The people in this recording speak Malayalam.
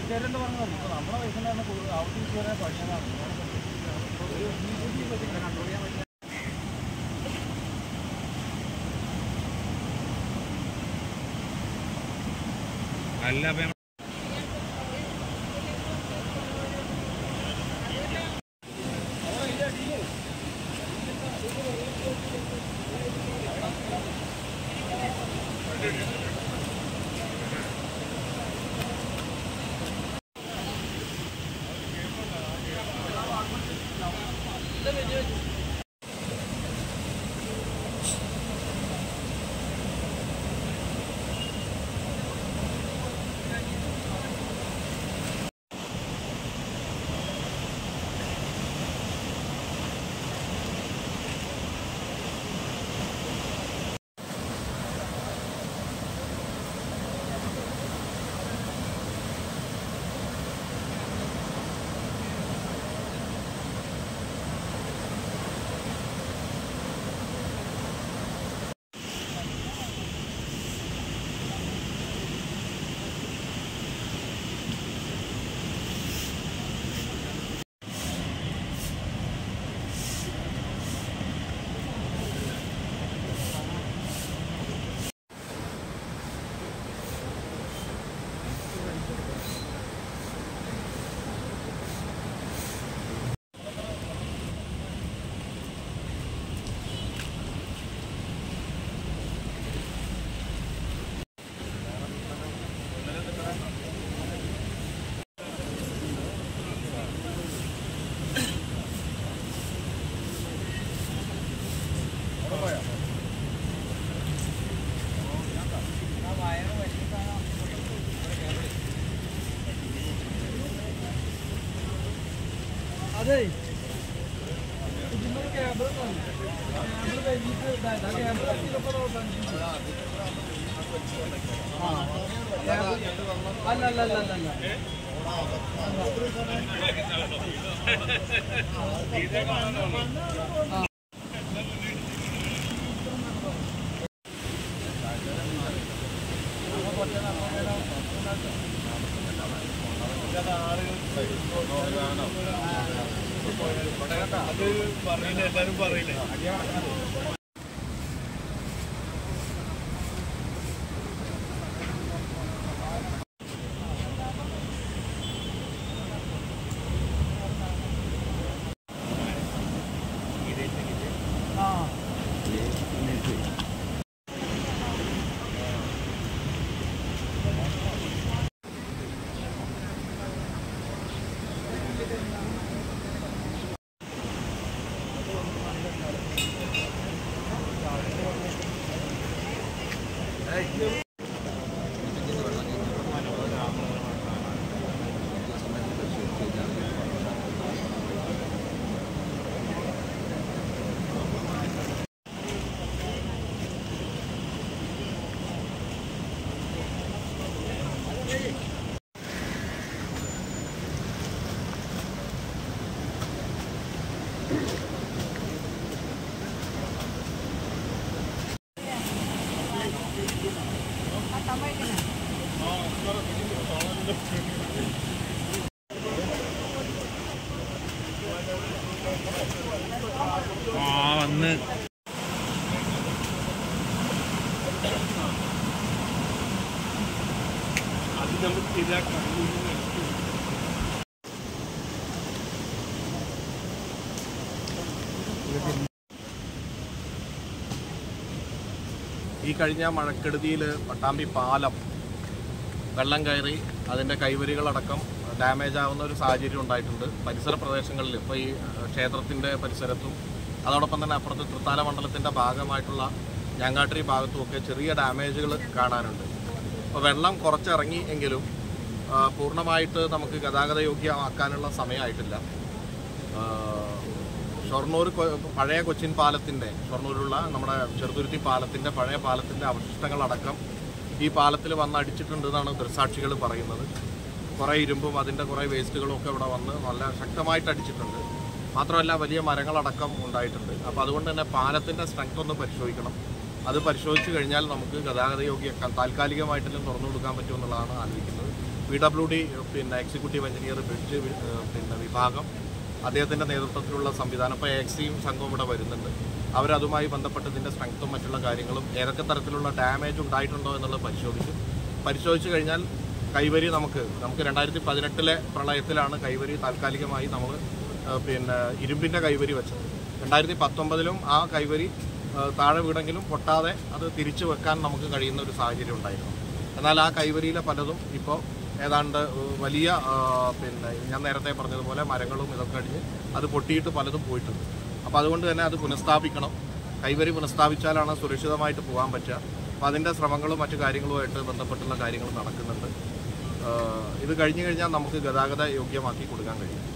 വീട്ടുകാരെന്ന് പറഞ്ഞത് ഇപ്പോൾ നമ്മളെ വയസ്സിലാണ് ഔട്ട് ചെയ്യാൻ പഠിച്ചതാണ് കൺട്രോൾ ചെയ്യാൻ പറ്റില്ല അല്ല അപ്പൊ ഞമ്മ- അതെ ഇതിന്മേൽ ക്യാബിൾ ഉണ്ട്. ക്യാബിൾ കഴിഞ്ഞിട്ട് ഇതാ, ഇതാ ക്യാബിൾ ഇറക്കിയപ്പോ നോക്കാം. ആ. ക്യാബിൾ- അല്ല അല്ല അല്ല അല്ല അല്ല ആ. അത് പറയില്ല എല്ലാരും പറയില്ലേ ആ ആ വന്ന് അത് നമുക്ക് ഇതാക്കാം ഈ കഴിഞ്ഞ മഴക്കെടുതിയിൽ പട്ടാമ്പി പാലം വെള്ളം കയറി അതിൻ്റെ കൈവരികളടക്കം ഡാമേജ് ആവുന്ന ഒരു സാഹചര്യം ഉണ്ടായിട്ടുണ്ട് പരിസര പ്രദേശങ്ങളിൽ ഇപ്പോൾ ഈ ക്ഷേത്രത്തിൻ്റെ പരിസരത്തും അതോടൊപ്പം തന്നെ അപ്പുറത്ത് തൃത്താല മണ്ഡലത്തിൻ്റെ ഭാഗമായിട്ടുള്ള ഞാങ്ങാട്ടിരി ഭാഗത്തുമൊക്കെ ചെറിയ ഡാമേജുകൾ കാണാനുണ്ട് അപ്പോൾ വെള്ളം കുറച്ചിറങ്ങി എങ്കിലും ആ, പൂർണ്ണമായിട്ട് നമുക്ക് ഗതാഗത യോഗ്യമാക്കാനുള്ള സമയമായിട്ടില്ല ആ, ഷൊർണൂർ കൊ- പഴയ കൊച്ചിൻ പാലത്തിൻ്റെ ഷൊർണൂരിലുള്ള നമ്മുടെ ചെറുതുരുത്തി പാലത്തിൻ്റെ പഴയ പാലത്തിൻ്റെ അവശിഷ്ടങ്ങളടക്കം ഈ പാലത്തിൽ വന്ന് അടിച്ചിട്ടുണ്ട് എന്നാണ് ദൃസാക്ഷികൾ പറയുന്നത് കുറേ ഇരുമ്പും അതിൻ്റെ കുറേ വേസ്റ്റുകളും ഒക്കെ ഇവിടെ വന്ന് നല്ല ശക്തമായിട്ട് അടിച്ചിട്ടുണ്ട് മാത്രമല്ല വലിയ മരങ്ങളടക്കം ഉണ്ടായിട്ടുണ്ട് അപ്പോൾ അതുകൊണ്ട് തന്നെ പാലത്തിൻ്റെ സ്ട്രെങ്ത് ഒന്ന് പരിശോധിക്കണം അത് പരിശോധിച്ച് കഴിഞ്ഞാൽ നമുക്ക് ഗതാഗത യോഗ്യമാക്കാൻ താൽക്കാലികമായിട്ടെങ്കിലും തുറന്നു കൊടുക്കാൻ പറ്റുമെന്നുള്ളതാണ് ആലോചിക്കുന്നത് പി ഡബ്ല്യു ഡി പിന്നെ എക്സിക്യൂട്ടീവ് എഞ്ചിനീയർ ബ്രിഡ്ജ് വി- ഏഹ് പിന്നെ വിഭാഗം അദ്ദേഹത്തിൻ്റെ നേതൃത്വത്തിലുള്ള സംവിധാനം ഇപ്പോൾ എക്സിയും സംഘവും ഇവിടെ വരുന്നുണ്ട് അവരതുമായി ബന്ധപ്പെട്ട് ഇതിൻ്റെ സ്ട്രെങ്ത്തും മറ്റുള്ള കാര്യങ്ങളും ഏതൊക്കെ തരത്തിലുള്ള ഡാമേജ് ഉണ്ടായിട്ടുണ്ടോ എന്നുള്ളത് പരിശോധിക്കും പരിശോധിച്ച് കഴിഞ്ഞാൽ കൈവരി നമുക്ക് നമുക്ക് രണ്ടായിരത്തി പതിനെട്ടിലെ പ്രളയത്തിലാണ് കൈവരി താൽക്കാലികമായി നമ്മൾ പിന്നെ ഇരുമ്പിൻ്റെ കൈവരി വെച്ചത് രണ്ടായിരത്തി പത്തൊമ്പതിലും ആ കൈവരി ആ, താഴെ വീണെങ്കിലും പൊട്ടാതെ അത് തിരിച്ചു വെക്കാൻ നമുക്ക് കഴിയുന്ന ഒരു സാഹചര്യം ഉണ്ടായിരുന്നു എന്നാൽ ആ കൈവരിയിലെ പലതും ഇപ്പോൾ ഏതാണ്ട് ഏഹ്, വലിയ ആ, പിന്നെ ഞാൻ നേരത്തെ പറഞ്ഞതുപോലെ മരങ്ങളും ഇതൊക്കെ അടിഞ്ഞ് അത് പൊട്ടിയിട്ട് പലതും പോയിട്ടുണ്ട് അപ്പോൾ അതുകൊണ്ട് തന്നെ അത് പുനഃസ്ഥാപിക്കണം കൈവരി പുനഃസ്ഥാപിച്ചാലാണ് സുരക്ഷിതമായിട്ട് പോകാൻ പറ്റുക അപ്പോൾ അതിൻ്റെ ശ്രമങ്ങളും മറ്റു കാര്യങ്ങളുമായിട്ട് ബന്ധപ്പെട്ടുള്ള കാര്യങ്ങൾ നടക്കുന്നുണ്ട് ഏഹ്, ഇത് കഴിഞ്ഞു കഴിഞ്ഞാൽ നമുക്ക് ഗതാഗത യോഗ്യമാക്കി കൊടുക്കാൻ കഴിയും